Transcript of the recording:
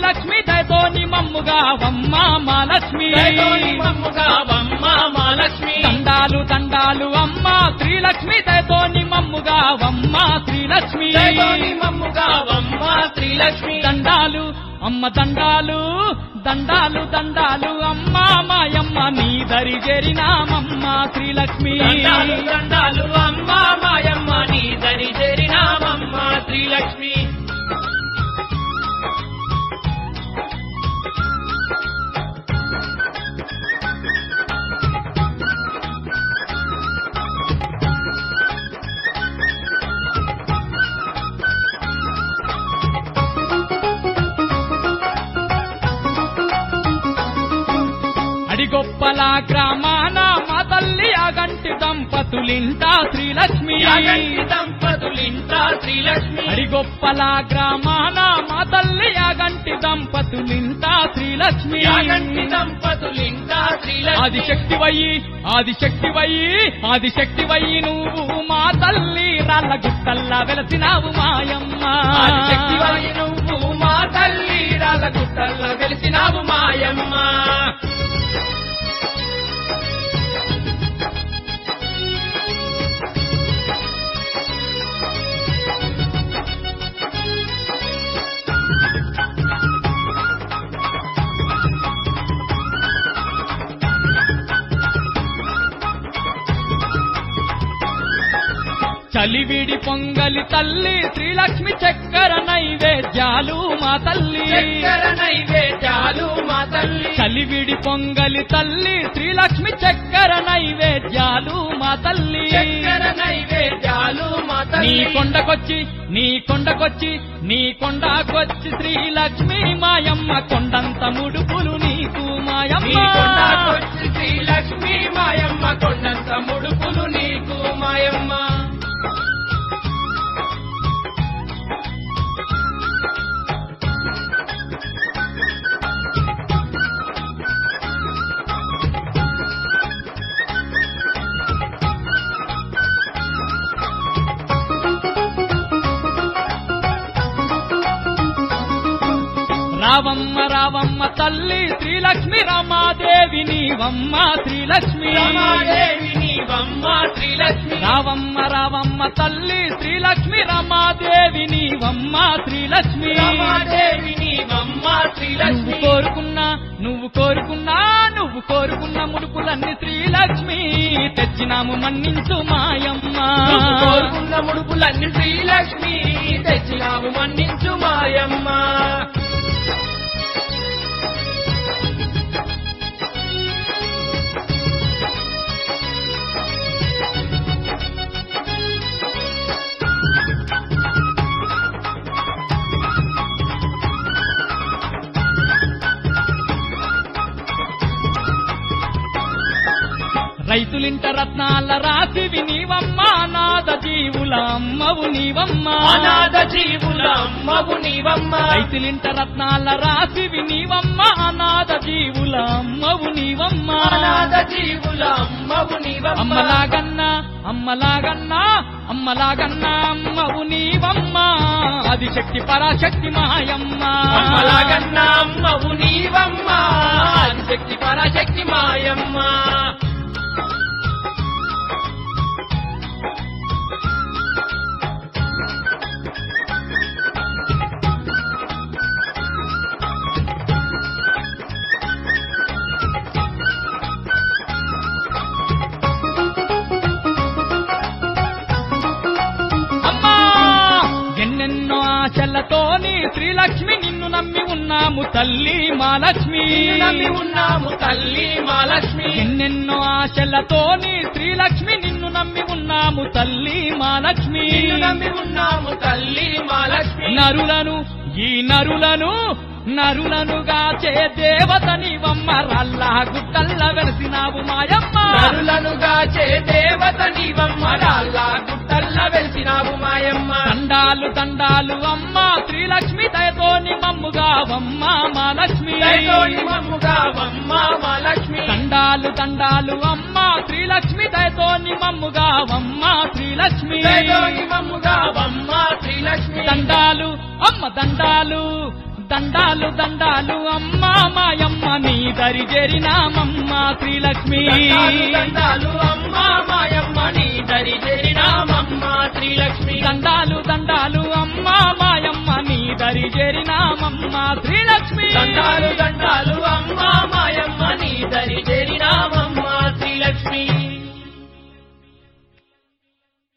శ్రీలక్ష్మి దయతోని మమ్ముగా వమ్మ మా లక్ష్మి దయతోని మమ్ముగా వమ్మ మా లక్ష్మి దండాలు దండాలు అమ్మ శ్రీలక్ష్మి దయతోని మమ్ముగా వమ్మ శ్రీలక్ష్మి దయతోని మమ్ముగా వమ్మ శ్రీలక్ష్మి దండాలు అమ్మ దండాలు దండాలు దండాలు అమ్మ మాయమ్మ నీ దరి చేరినామమ్మ శ్రీలక్ష్మి దండాలు దండాలు అమ్మ మాయమ్మ నీ దరి చేరినామమ్మ శ్రీలక్ష్మి అడిగొప్పల గ్రామాన మా తల్లి అగంటి దంపతులింట శ్రీలక్ష్మి యాగంటి దంపతులింట శ్రీలక్ష్మి అడిగొప్పల గ్రామాన మా తల్లి అగంటి దంపతులింట శ్రీలక్ష్మి యాగంటి దంపతులింట శ్రీలక్ష్మి ఆదిశక్తివయ్యి ఆదిశక్తివయ్యి ఆదిశక్తివయ్యి నువ్వు మా తల్లి రాళ్ళ గుట్టల్లా వెలసినావు మాయమ్మ ఆదిశక్తివై నువ్వు మా తల్లి రాళ్ళ గుట్టల్లో వెలిసినావు మాయమ్మ చలివిడి పొంగలి తల్లి శ్రీలక్ష్మి చక్కెర నైవేద్యాలు మా తల్లి చక్కెర నైవేద్యాలు మా తల్లి చలివిడి పొంగలి తల్లి శ్రీలక్ష్మి చక్కెర నైవేద్యాలు మా తల్లి చక్కెర నైవేద్యాలు మా నీ తల్లి కొండకొచ్చి నీ కొండకొచ్చి నీ కొండకొచ్చి శ్రీలక్ష్మి మాయమ్మ కొండంత ముడుపులు నీకు నీ మాయమ్మ కొండకొచ్చి శ్రీలక్ష్మి మాయమ్మ కొండంత ముడుపులు నీకు మాయమ్మ రావమ్మ రావమ్మ తల్లి శ్రీలక్ష్మి రమాదేవి నీవమ్మ శ్రీలక్ష్మి రమాదేవి నీవమ్మ శ్రీలక్ష్మి రావమ్మ రావమ్మ తల్లి శ్రీలక్ష్మి రమాదేవి నీవమ్మ శ్రీలక్ష్మి రమాదేవి నీవమ్మ నువ్వు శ్రీలక్ష్మి కోరుకున్నా నువ్వు కోరుకున్నా నువ్వు కోరుకున్న ముడుపులన్నీ శ్రీలక్ష్మి తెచ్చినాము మన్నించు మాయమ్మ నువ్వు కోరుకున్న ముడుపులన్నీ శ్రీలక్ష్మి తెచ్చినావు మన్నించు మాయమ్మ రైతులింట రత్నాల రాతివి నీవమ్మ నాద జీవుల అమ్మవు నీవమ్మ అనాథ జీవుల అమ్మవు నీవమ్మ రైతులింట రత్నాల రాతివి నీవమ్మ అనాథ జీవుల అమ్మవు నీవమ్మ అనాథ జీవుల అమ్మవు నీవమ్మ అమ్మలాగన్నా అమ్మలాగన్నా అమ్మలాగన్నా అమ్మవు నీవమ్మ అది శక్తి పరాశక్తి మాయమ్మ అమ్మలాగన్న అమ్మవు నీవమ్మ శక్తి పరాశక్తి మాయమ్మ అమ్మా ఎన్నెన్నో ఆశలతోని శ్రీలక్ష్మి నిన్ను నమ్మి ఉన్నాము తల్లి మా లక్ష్మి నిన్ను నమ్మి ఉన్నాము తల్లి మా లక్ష్మి ఎన్నెన్నో ఆశలతోని శ్రీలక్ష్మి నిన్ను నమ్మి ఉన్నాము తల్లి మా లక్ష్మి నిన్ను నమ్మి ఉన్నాము తల్లి మా లక్ష్మి నరులను ఈ నరులను నరులనుగా చే దేవత నీవమ్మ రల్లా గుట్టల్ల వెలసినావు మాయమ్మ నరులనుగా చే దేవత నీవమ్మ రాళ్ళ గుట్టల్ల వెలిసినావు మాయమ్మ దండాలు దండాలు అమ్మ శ్రీలక్ష్మి దయతోని మమ్ముగా వమ్మ మా లక్ష్మి దయతోని మమ్ముగా వమ్మ మా లక్ష్మి దండాలు దండాలు అమ్మ శ్రీలక్ష్మి దయతోని మమ్ముగా వమ్మ శ్రీలక్ష్మి దయతోని మమ్ముగా వమ్మ శ్రీలక్ష్మి దండాలు అమ్మ దండాలు దండాలు దండాలు అమ్మా మాయమ్మ నీ దరి చేరినామమ్మ శ్రీలక్ష్మి దండాలు దండాలు అమ్మ మాయమ్మ నీ దరి చేరినామమ్మ శ్రీలక్ష్మి దండాలు దండాలు అమ్మా మాయమ్మ నీ దరి చేరినామమ్మ శ్రీలక్ష్మి దండాలు దండాలు అమ్మ మాయమ్మ నీ దరి చేరినామమ్మ శ్రీలక్ష్మి